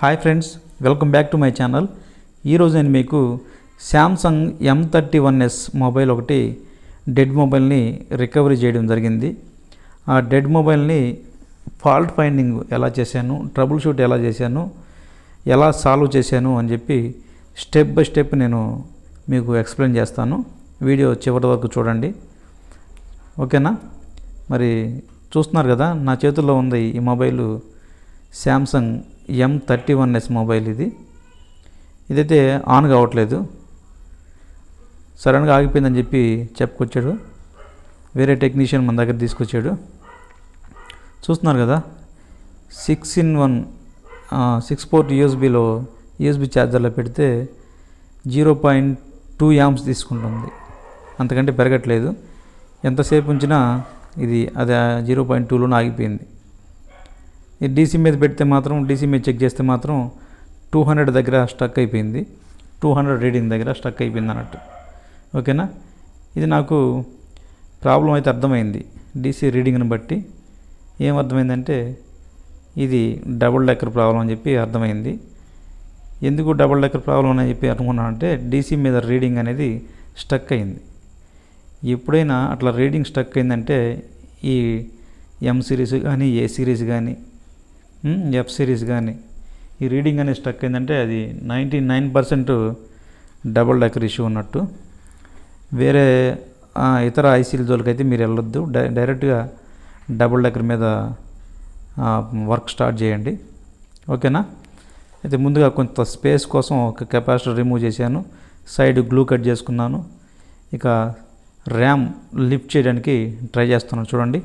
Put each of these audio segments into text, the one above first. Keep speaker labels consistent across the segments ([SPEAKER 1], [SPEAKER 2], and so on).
[SPEAKER 1] Hi friends welcome back to my channel ఈరోజు నేను మీకు Samsung M thirty one S mobile ఒకటి dead మొబైల్ని రికవరీ చేయడం జరిగింది ఆ డెడ్ మొబైల్ని ఫాల్ట్ ఫైండింగ్ ఎలా చేశాను ట్రబుల్ షూట్ ఎలా చేశాను ఎలా సాల్వ్ చేశాను అని చెప్పి స్టెప్ బై స్టెప్ నేను మీకు ఎక్స్ప్లెయిన్ చేస్తాను వీడియో చివరి వరకు చూడండి ఓకేనా మరి చూస్తున్నారు కదా నా చేతుల్లో ఉంది ఈ mobile Samsung M thirty one S mobile ఇది ఇదైతే ఆన్ కావట్లేదు సడన్గా ఆగిపోయిందని చెప్పి చెప్పుకొచ్చాడు వేరే టెక్నీషియన్ మన దగ్గర తీసుకొచ్చాడు చూస్తున్నారు కదా six in one six port యూఎస్బీలో యూఎస్బీ ఛార్జర్లో పెడితే జీరో పాయింట్ టూ యామ్స్ తీసుకుంటుంది అంతకంటే పెరగట్లేదు ఎంతసేపు ఉంచినా ఇది అది జీరో పాయింట్ టూలోనే ఆగిపోయింది ఈ డీసీ మీద పెడితే మాత్రం డీసీ మీద చెక్ చేస్తే మాత్రం టూ హండ్రెడ్ దగ్గర స్టక్ అయిపోయింది టూ హండ్రెడ్ రీడింగ్ దగ్గర స్టక్ అయిపోయింది అన్నట్టు ఓకేనా ఇది నాకు ప్రాబ్లం అయితే అర్థమైంది డీసీ రీడింగ్ని బట్టి ఏం అర్థమైందంటే ఇది డబుల్ డెక్కర్ ప్రాబ్లం అని చెప్పి అర్థమైంది ఎందుకు డబుల్ డెక్కర్ ప్రాబ్లం అని చెప్పి అనుకున్నానంటే డీసీ మీద రీడింగ్ అనేది స్టక్ అయింది ఎప్పుడైనా అట్లా రీడింగ్ స్టక్ అయిందంటే ఈ ఎం సిరీస్ కానీ ఏ సిరీస్ కానీ ఎఫ్ సిరీస్ కానీ ఈ రీడింగ్ అనేది స్టక్ అయిందంటే అది ninety nine percent double decker issue ఉన్నట్టు వేరే ఆ, ఇతర ఐసీల జోలికైతే మీరు వెళ్ళొద్దు డై డైరెక్ట్గా డబుల్ డెక్కర్ మీద ఆ, వర్క్ స్టార్ట్ చేయండి ఓకేనా అయితే ముందుగా కొంత స్పేస్ కోసం ఒక కెపాసిటర్ రిమూవ్ చేశాను సైడ్ గ్లూ కట్ చేసుకున్నాను ఇక ర్యామ్ లిఫ్ట్ చేయడానికి ట్రై చేస్తున్నాను చూడండి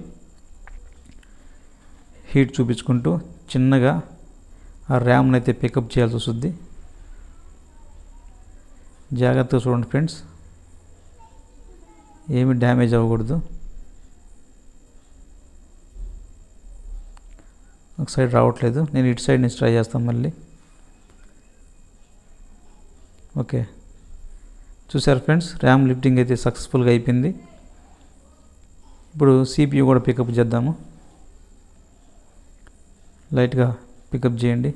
[SPEAKER 1] హీట్ చూపించుకుంటూ చిన్నగా ఆ ర్యామ్ని అయితే పికప్ చేయాల్సి వస్తుంది జాగ్రత్తగా చూడండి ఫ్రెండ్స్ ఏమి డ్యామేజ్ అవ్వకూడదు ఒక సైడ్ రావట్లేదు నేను ఇటు సైడ్ నుంచి ట్రై చేస్తాను మళ్ళీ ఓకే చూసారు ఫ్రెండ్స్ ర్యామ్ లిఫ్టింగ్ అయితే సక్సెస్ఫుల్గా అయిపోయింది ఇప్పుడు సిపియు కూడా పికప్ చేద్దాము లైట్గా పికప్ చేయండి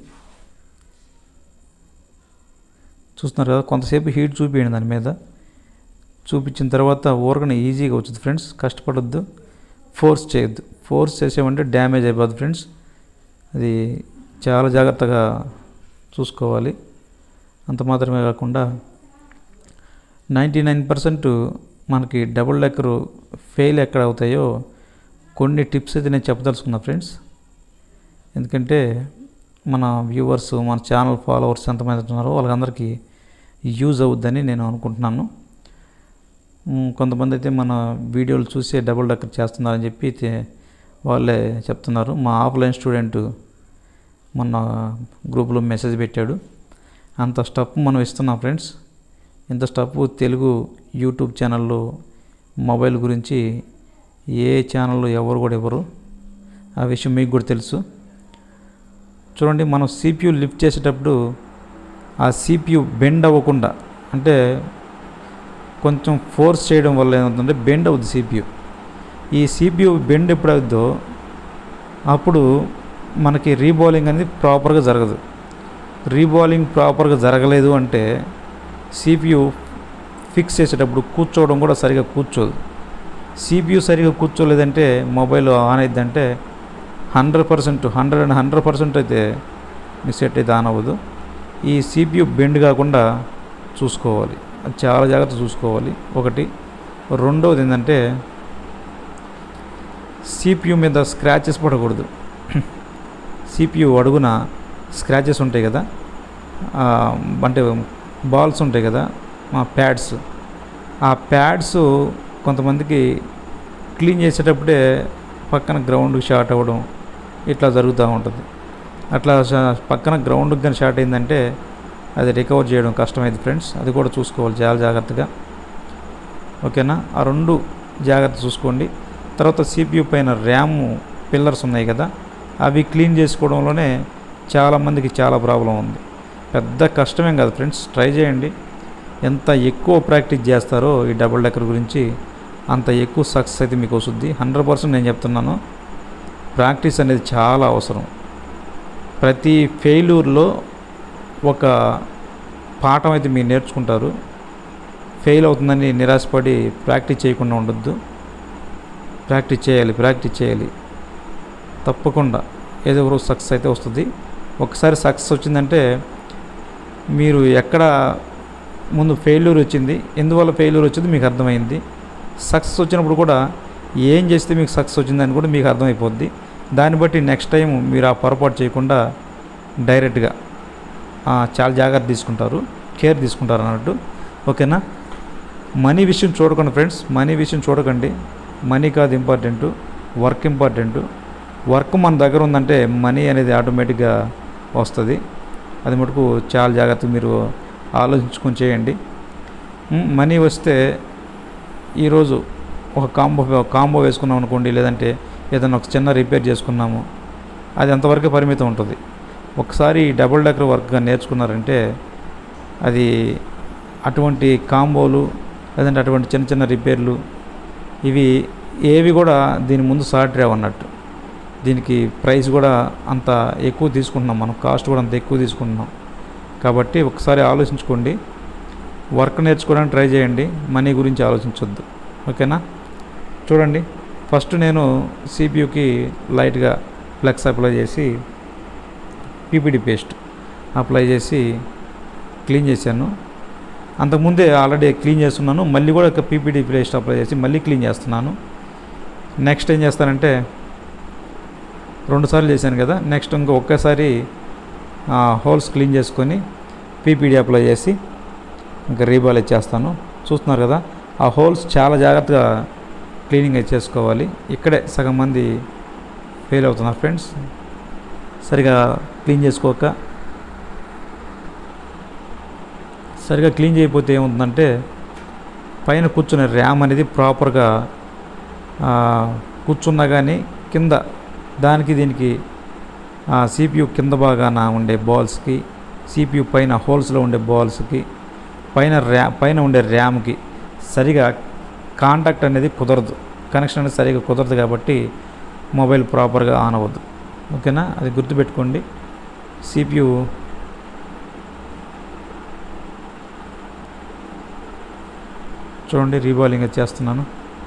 [SPEAKER 1] చూస్తున్నారు కదా కొంతసేపు హీట్ చూపించండి దాని మీద చూపించిన తర్వాత ఊరకనే ఈజీగా వచ్చింది ఫ్రెండ్స్ కష్టపడొద్దు ఫోర్స్ చేయొద్దు ఫోర్స్ చేసామంటే డ్యామేజ్ అయిపోద్ది ఫ్రెండ్స్ అది చాలా జాగ్రత్తగా చూసుకోవాలి అంత మాత్రమే కాకుండా నైంటీ నైన్ పర్సెంట్ మనకి డబుల్ డెక్కర్ ఫెయిల్ ఎక్కడ అవుతాయో కొన్ని టిప్స్ అయితే నేను చెప్పదలుచుకున్నా ఫ్రెండ్స్ ఎందుకంటే మన వ్యూవర్స్ మన ఛానల్ ఫాలోవర్స్ ఎంతమంది ఉన్నారో వాళ్ళందరికీ యూజ్ అవుద్దని నేను అనుకుంటున్నాను ఉమ్, కొంతమంది అయితే మన వీడియోలు చూసే డబుల్ డెక్కర్ చేస్తున్నారని చెప్పి అయితే వాళ్ళే చెప్తున్నారు మా ఆఫ్లైన్ స్టూడెంట్ మొన్న గ్రూప్లో మెసేజ్ పెట్టాడు అంత స్టఫ్ మనం ఇస్తున్నాం ఫ్రెండ్స్ ఇంత స్టఫ్ తెలుగు యూట్యూబ్ ఛానల్లో మొబైల్ గురించి ఏ ఛానల్లో ఎవరు కూడా ఎవరు ఆ విషయం మీకు కూడా తెలుసు చూడండి మనం సిపియు లిఫ్ట్ చేసేటప్పుడు ఆ సిపియు బెండ్ అవ్వకుండా అంటే కొంచెం ఫోర్స్ చేయడం వల్ల ఏమవుతుందంటే బెండ్ అవుద్ది సిపియు ఈ సిపియు బెండ్ ఎప్పుడు అవుద్దో అప్పుడు మనకి రీబౌలింగ్ అనేది ప్రాపర్గా జరగదు రీబౌలింగ్ ప్రాపర్గా జరగలేదు అంటే సిపియు ఫిక్స్ చేసేటప్పుడు కూర్చోవడం కూడా సరిగా కూర్చోదు సిపియు సరిగా కూర్చోలేదంటే మొబైల్ ఆన్ అయిద్దంటే hundred percent hundred and hundred percent అయితే మీ సెట్ అయితే ఆన్ అవ్వదు ఈ సిపియు బెండ్ కాకుండా చూసుకోవాలి అది చాలా జాగ్రత్త చూసుకోవాలి ఒకటి రెండవది ఏంటంటే సిపియు మీద స్క్రాచెస్ పడకూడదు సిపియు అడుగున స్క్రాచెస్ ఉంటాయి కదా ఆ, అంటే బాల్స్ ఉంటాయి కదా ఆ ప్యాడ్స్ ఆ ప్యాడ్స్ కొంతమందికి క్లీన్ చేసేటప్పుడే పక్కన గ్రౌండ్కి షార్ట్ అవ్వడం ఇట్లా జరుగుతూ ఉంటుంది అట్లా షా- పక్కన గ్రౌండ్కి కానీ షార్ట్ అయిందంటే అది రికవర్ చేయడం కష్టమైంది ఫ్రెండ్స్ అది కూడా చూసుకోవాలి చాలా జాగ్రత్తగా ఓకేనా ఆ రెండు జాగ్రత్త చూసుకోండి తర్వాత సిపియు పైన ర్యామ్ పిల్లర్స్ ఉన్నాయి కదా అవి క్లీన్ చేసుకోవడంలోనే చాలామందికి చాలా ప్రాబ్లం ఉంది పెద్ద కష్టమేం కాదు ఫ్రెండ్స్ ట్రై చేయండి ఎంత ఎక్కువ ప్రాక్టీస్ చేస్తారో ఈ డబుల్ డెక్కర్ గురించి అంత ఎక్కువ సక్సెస్ అయితే మీకు వస్తుంది హండ్రెడ్ పర్సెంట్ నేను చెప్తున్నాను ప్రాక్టీస్ అనేది చాలా అవసరం ప్రతి ఫెయిల్యూర్లో ఒక పాఠం అయితే మీరు నేర్చుకుంటారు ఫెయిల్ అవుతుందని నిరాశపడి ప్రాక్టీస్ చేయకుండా ఉండొద్దు ప్రాక్టీస్ చేయాలి ప్రాక్టీస్ చేయాలి తప్పకుండా ఏదో ఒక రోజు సక్సెస్ అయితే వస్తుంది ఒకసారి సక్సెస్ వచ్చిందంటే మీరు ఎక్కడ ముందు ఫెయిల్యూర్ వచ్చింది ఎందువల్ల ఫెయిల్యూర్ వచ్చింది మీకు అర్థమైంది సక్సెస్ వచ్చినప్పుడు కూడా ఏం చేస్తే మీకు సక్సెస్ వచ్చిందని కూడా మీకు అర్థమైపోద్ది దాన్ని బట్టి నెక్స్ట్ టైం మీరు ఆ పొరపాటు చేయకుండా డైరెక్ట్గా ఆ, చాలా జాగ్రత్త తీసుకుంటారు కేర్ తీసుకుంటారు అన్నట్టు ఓకేనా మనీ విషయం చూడకండి ఫ్రెండ్స్ మనీ విషయం చూడకండి మనీ కాదు ఇంపార్టెంట్ వర్క్ ఇంపార్టెంట్ వర్క్ మన దగ్గర ఉందంటే మనీ అనేది ఆటోమేటిక్గా వస్తుంది అది మటుకు చాలా జాగ్రత్తగా మీరు ఆలోచించుకొని చేయండి ఉమ్, మనీ వస్తే ఈరోజు ఒక కాంబో కాంబో వేసుకున్నాం అనుకోండి లేదంటే ఏదైనా ఒక చిన్న రిపేర్ చేసుకున్నాము అది అంతవరకే పరిమితం ఉంటుంది ఒకసారి డబుల్ డెక్కర్ వర్క్గా నేర్చుకున్నారంటే అది అటువంటి కాంబోలు లేదంటే అటువంటి చిన్న చిన్న రిపేర్లు ఇవి ఏవి కూడా దీని ముందు సాటి రావు అన్నట్టు దీనికి ప్రైస్ కూడా అంత ఎక్కువ తీసుకుంటున్నాం మనం కాస్ట్ కూడా అంత ఎక్కువ తీసుకుంటున్నాం కాబట్టి ఒకసారి ఆలోచించుకోండి వర్క్ నేర్చుకోవడానికి ట్రై చేయండి మనీ గురించి ఆలోచించొద్దు ఓకేనా చూడండి ఫస్ట్ నేను సిపియుకి లైట్గా ఫ్లెక్స్ అప్లై చేసి పీపీడి పేస్ట్ అప్లై చేసి క్లీన్ చేశాను అంతకుముందే ఆల్రెడీ క్లీన్ చేస్తున్నాను మళ్ళీ కూడా ఒక పీపీడి పేస్ట్ అప్లై చేసి మళ్ళీ క్లీన్ చేస్తున్నాను నెక్స్ట్ ఏం చేస్తానంటే రెండుసార్లు చేశాను కదా నెక్స్ట్ ఇంకో ఒక్కసారి హోల్స్ క్లీన్ చేసుకొని పీపీడి అప్లై చేసి ఇంకా రీబాల్ ఇచ్చేస్తాను చూస్తున్నారు కదా ఆ హోల్స్ చాలా జాగ్రత్తగా క్లీనింగ్ అయితే చేసుకోవాలి ఇక్కడే సగం మంది ఫెయిల్ అవుతున్నారు ఫ్రెండ్స్ సరిగా క్లీన్ చేసుకోక సరిగా క్లీన్ చేయకపోతే ఏమవుతుందంటే పైన కూర్చునే ర్యామ్ అనేది ప్రాపర్గా ఆ, కూర్చున్నా కానీ కింద దానికి దీనికి సిపియు కింద భాగాన ఉండే బాల్స్కి సిపియు పైన హోల్స్లో ఉండే బాల్స్కి పైన ర్యా పైన ఉండే ర్యామ్కి సరిగా కాంటాక్ట్ అనేది కుదరదు కనెక్షన్ అనేది సరిగా కుదరదు కాబట్టి మొబైల్ ప్రాపర్గా ఆన్ అవ్వదు ఓకేనా అది గుర్తుపెట్టుకోండి సిపియు చూడండి రీబాలింగ్ అది చేస్తున్నాను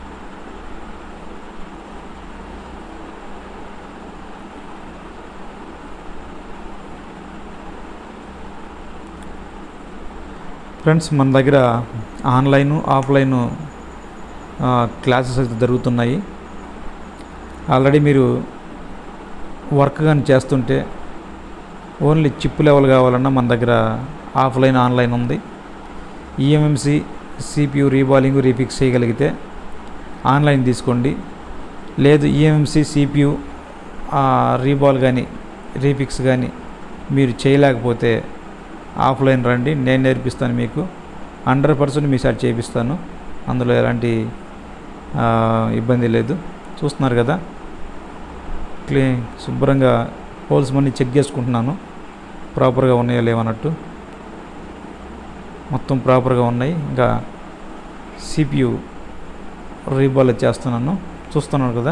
[SPEAKER 1] ఫ్రెండ్స్ మన దగ్గర ఆన్లైన్ ఆఫ్లైన్ క్లాసెస్ అయితే జరుగుతున్నాయి ఆల్రెడీ మీరు వర్క్ కానీ చేస్తుంటే ఓన్లీ చిప్ లెవెల్ కావాలన్నా మన దగ్గర ఆఫ్లైన్ ఆన్లైన్ ఉంది ఈఎంఎంసి సిపియు రీబాలింగ్ రీఫిక్స్ చేయగలిగితే ఆన్లైన్ తీసుకోండి లేదు ఈఎంఎంసి సిపియు రీబాల్ కానీ రీఫిక్స్ కానీ మీరు చేయలేకపోతే ఆఫ్లైన్ రండి నేను నేర్పిస్తాను మీకు హండ్రెడ్ పర్సెంట్ మీ సార్ చేపిస్తాను అందులో ఎలాంటి ఆ, ఇబ్బంది లేదు చూస్తున్నారు కదా క్లీ శుభ్రంగా హోల్స్ మనీ చెక్ చేసుకుంటున్నాను ప్రాపర్గా ఉన్నాయో లేవన్నట్టు మొత్తం ప్రాపర్గా ఉన్నాయి ఇంకా సిపియు రీబాల్ చేస్తున్నాను చూస్తున్నాను కదా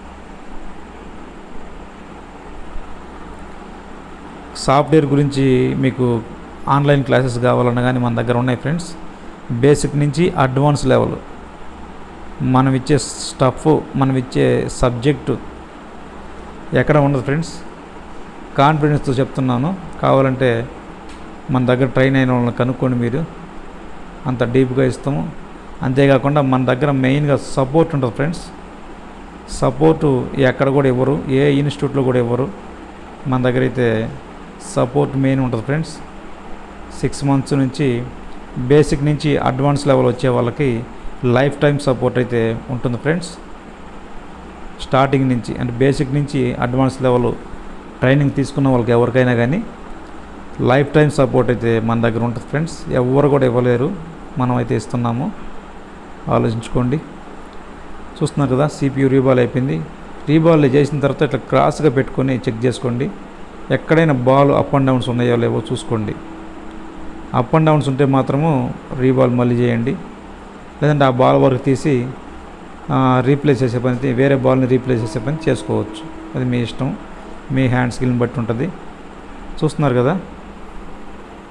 [SPEAKER 1] సాఫ్ట్వేర్ గురించి మీకు ఆన్లైన్ క్లాసెస్ కావాలన్నా కానీ మన దగ్గర ఉన్నాయి ఫ్రెండ్స్ బేసిక్ నుంచి అడ్వాన్స్ లెవెల్ మనం ఇచ్చే స్టఫ్ మనం ఇచ్చే సబ్జెక్టు ఎక్కడ ఉండదు ఫ్రెండ్స్ కాన్ఫిడెన్స్తో చెప్తున్నాను కావాలంటే మన దగ్గర ట్రైన్ అయిన వాళ్ళని కనుక్కోండి మీరు అంత డీప్గా ఇస్తాము అంతేకాకుండా మన దగ్గర మెయిన్గా సపోర్ట్ ఉంటుంది ఫ్రెండ్స్ సపోర్టు ఎక్కడ కూడా ఇవ్వరు ఏ ఇన్స్టిట్యూట్లో కూడా ఇవ్వరు మన దగ్గర అయితే సపోర్ట్ మెయిన్ ఉంటుంది ఫ్రెండ్స్ సిక్స్ మంత్స్ నుంచి బేసిక్ నుంచి అడ్వాన్స్ లెవెల్ వచ్చే వాళ్ళకి లైఫ్ టైం సపోర్ట్ అయితే ఉంటుంది ఫ్రెండ్స్ స్టార్టింగ్ నుంచి అంటే బేసిక్ నుంచి అడ్వాన్స్ లెవెల్ ట్రైనింగ్ తీసుకున్న వాళ్ళకి ఎవరికైనా కానీ లైఫ్ టైం సపోర్ట్ అయితే మన దగ్గర ఉంటుంది ఫ్రెండ్స్ ఎవరు కూడా ఇవ్వలేరు మనం అయితే ఇస్తున్నాము ఆలోచించుకోండి చూస్తున్నారు కదా సిపియు రీబాల్ అయిపోయింది రీబాల్ చేసిన తర్వాత ఇట్లా క్రాస్గా పెట్టుకొని చెక్ చేసుకోండి ఎక్కడైనా బాల్ అప్ అండ్ డౌన్స్ ఉన్నాయో లేవో చూసుకోండి అప్ అండ్ డౌన్స్ ఉంటే మాత్రము రీబాల్ మళ్ళీ చేయండి లేదంటే ఆ బాల్ వరకు తీసి రీప్లేస్ చేసే పని అయితే వేరే బాల్ని రీప్లేస్ చేసే పని చేసుకోవచ్చు అది మీ ఇష్టం మీ హ్యాండ్ స్కిల్ని బట్టి ఉంటుంది చూస్తున్నారు కదా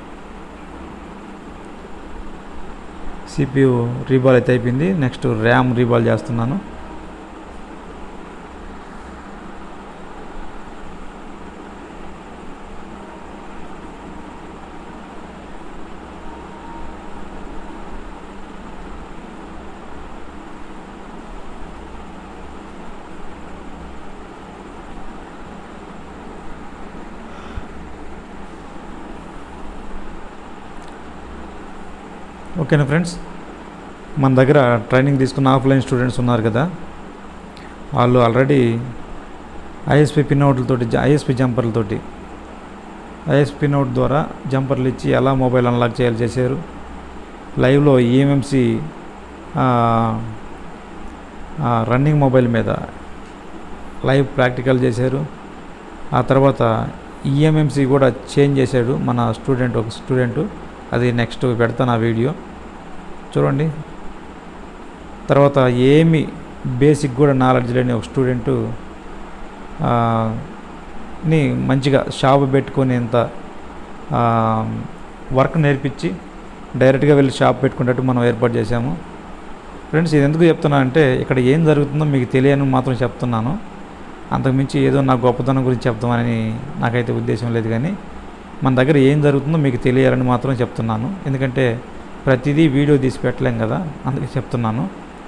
[SPEAKER 1] సిపియు రీబాల్ అయితే అయిపోయింది నెక్స్ట్ ర్యామ్ రీబాల్ చేస్తున్నాను ఓకేనా ఫ్రెండ్స్ మన దగ్గర ట్రైనింగ్ తీసుకున్న ఆఫ్లైన్ స్టూడెంట్స్ ఉన్నారు కదా వాళ్ళు ఆల్రెడీ ఐఎస్పి పిన్అవుట్లతోటి ఐఎస్పి జంపర్లతోటి ఐఎస్పి పిన్అవుట్ ద్వారా జంపర్లు ఇచ్చి ఎలా మొబైల్ అన్లాక్ చేయాలి చేశారు లైవ్లో ఈఎంఎంసి రన్నింగ్ మొబైల్ మీద లైవ్ ప్రాక్టికల్ చేశారు ఆ తర్వాత ఈఎంఎంసి కూడా చేంజ్ చేశాడు మన స్టూడెంట్ ఒక స్టూడెంట్ అది నెక్స్ట్ పెడతాను ఆ వీడియో చూడండి తర్వాత ఏమి బేసిక్ కూడా నాలెడ్జ్ లేని ఒక స్టూడెంటు ని మంచిగా షాప్ పెట్టుకునేంత వర్క్ నేర్పించి డైరెక్ట్గా వెళ్ళి షాప్ పెట్టుకునేటట్టు మనం ఏర్పాటు చేశాము ఫ్రెండ్స్ ఇది ఎందుకు చెప్తున్నా అంటే ఇక్కడ ఏం జరుగుతుందో మీకు తెలియని మాత్రం చెప్తున్నాను అంతకుమించి ఏదో నా గొప్పతనం గురించి చెప్తామని నాకైతే ఉద్దేశం లేదు కానీ మన దగ్గర ఏం జరుగుతుందో మీకు తెలియాలని మాత్రం చెప్తున్నాను ఎందుకంటే ప్రతిదీ వీడియో తీసి పెట్టలేం కదా అందుకే చెప్తున్నాను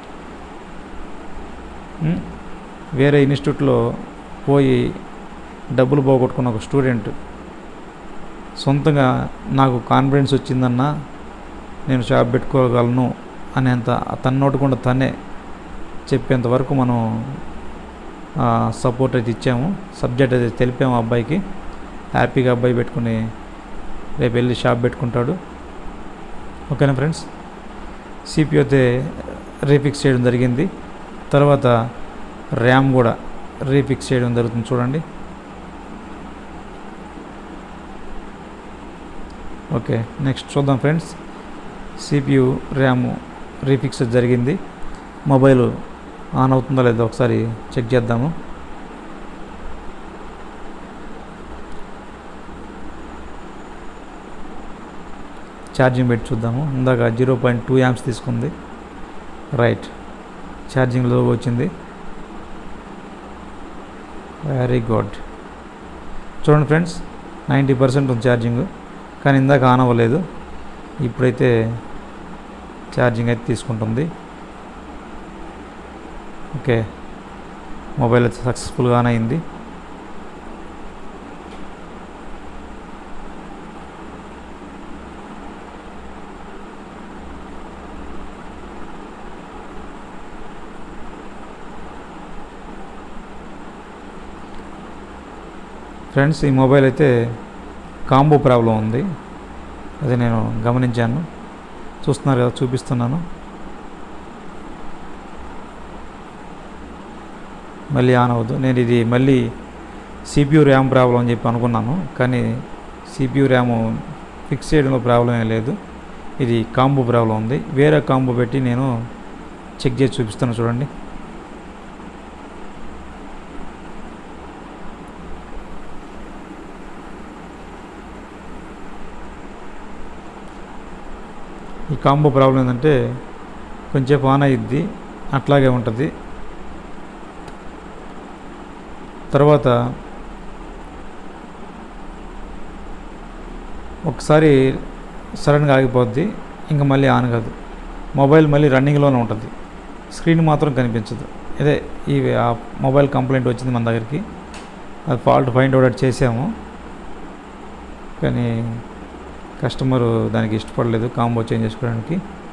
[SPEAKER 1] ఉం? వేరే ఇన్స్టిట్యూట్లో పోయి డబ్బులు పోగొట్టుకున్న ఒక స్టూడెంట్ సొంతంగా నాకు కాన్ఫిడెన్స్ వచ్చిందన్నా నేను షాప్ పెట్టుకోగలను అనేంత తన నోటుకుండా తనే చెప్పేంత వరకు మనం సపోర్ట్ అయితే ఇచ్చాము సబ్జెక్ట్ అయితే తెలిపాము ఆ అబ్బాయికి హ్యాపీగా అబ్బాయి పెట్టుకుని రేపు వెళ్ళి షాప్ పెట్టుకుంటాడు ఓకేనా ఫ్రెండ్స్ సిపియు అయితే రీఫిక్స్ చేయడం జరిగింది తర్వాత ర్యామ్ కూడా రీఫిక్స్ చేయడం జరుగుతుంది చూడండి ఓకే నెక్స్ట్ చూద్దాం ఫ్రెండ్స్ సిపియు ర్యామ్ రీఫిక్స్ జరిగింది మొబైల్ ఆన్ అవుతుందో లేదో ఒకసారి చెక్ చేద్దాము ఛార్జింగ్ పెట్టి చూద్దాము ఇందాక జీరో పాయింట్ టూ యామ్స్ తీసుకుంది రైట్ ఛార్జింగ్లో వచ్చింది వెరీ గుడ్ చూడండి ఫ్రెండ్స్ నైంటీ పర్సెంట్ ఉంది ఛార్జింగ్ కానీ ఇందాక ఆన్ అవ్వలేదు ఇప్పుడైతే ఛార్జింగ్ అయితే తీసుకుంటుంది ఓకే మొబైల్ అయితే సక్సెస్ఫుల్గా ఆన్ అయింది ఫ్రెండ్స్ ఈ మొబైల్ అయితే కాంబో ప్రాబ్లం ఉంది అది నేను గమనించాను చూస్తున్నారు కదా చూపిస్తున్నాను మళ్ళీ ఆన్ అవ్వదు నేను ఇది మళ్ళీ సిపియు ర్యామ్ ప్రాబ్లం అని చెప్పి అనుకున్నాను కానీ సిపియు ర్యామ్ ఫిక్స్ చేయడంలో ప్రాబ్లం ఏం లేదు ఇది కాంబో ప్రాబ్లం ఉంది వేరే కాంబో పెట్టి నేను చెక్ చేసి చూపిస్తాను చూడండి ఈ కాంబో ప్రాబ్లం ఏంటంటే కొంచెం ఆన్ అయ్యిద్ది అట్లాగే ఉంటుంది తర్వాత ఒకసారి సడన్గా ఆగిపోద్ది ఇంకా మళ్ళీ ఆన్ కాదు మొబైల్ మళ్ళీ రన్నింగ్లోనే ఉంటుంది స్క్రీన్ మాత్రం కనిపించదు ఇదే ఈ ఆ మొబైల్ కంప్లైంట్ వచ్చింది మన దగ్గరికి అది ఫాల్ట్ ఫైండ్ అవుట్ చేసాము కానీ కస్టమర్ దానికి ఇష్టపడలేదు కాంబో చేంజ్ చేసుకోవడానికి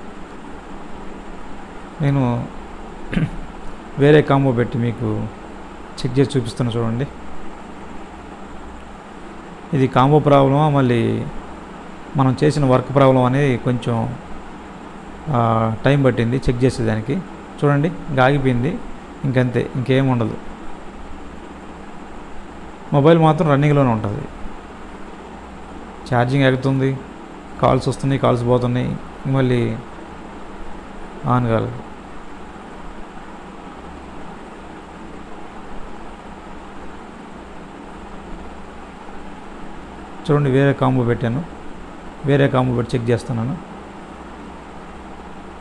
[SPEAKER 1] నేను వేరే కాంబో పెట్టి మీకు చెక్ చేసి చూపిస్తాను చూడండి ఇది కాంబో ప్రాబ్లమా మళ్ళీ మనం చేసిన వర్క్ ప్రాబ్లం అనేది కొంచెం ఆ, టైం పట్టింది చెక్ చేసేదానికి చూడండి ఇంకా ఆగిపోయింది ఇంకంతే ఇంకేం ఉండదు మొబైల్ మాత్రం రన్నింగ్లోనే ఉంటుంది ఛార్జింగ్ ఎగుతుంది కాల్స్ వస్తున్నాయి కాల్స్ పోతున్నాయి మళ్ళీ ఆన్ కాలేదు చూడండి వేరే కాంబో పెట్టాను వేరే కాంబో పెట్టి చెక్ చేస్తున్నాను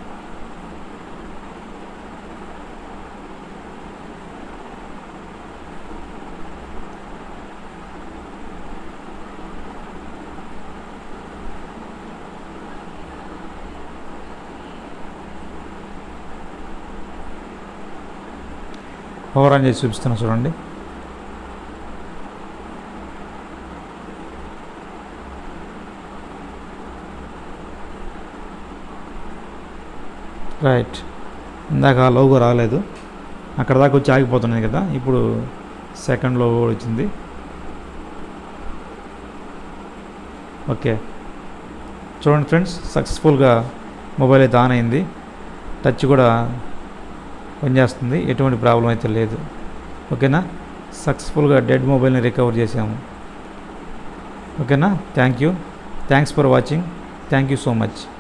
[SPEAKER 1] పవర్ ఆన్ చేసి చూపిస్తున్నా చూడండి రైట్ ఇందాక ఆ లోగో రాలేదు అక్కడ దాకా వచ్చి ఆగిపోతున్నాయి కదా ఇప్పుడు సెకండ్ లోగో కూడా వచ్చింది ఓకే చూడండి ఫ్రెండ్స్ సక్సెస్ఫుల్గా మొబైల్ అయితే ఆన్ అయింది టచ్ కూడా పనిచేస్తుంది ఎటువంటి ప్రాబ్లం అయితే లేదు ఓకేనా సక్సెస్ఫుల్గా డెడ్ మొబైల్ని రికవర్ చేసాము ఓకేనా thank you thanks for watching thank you so much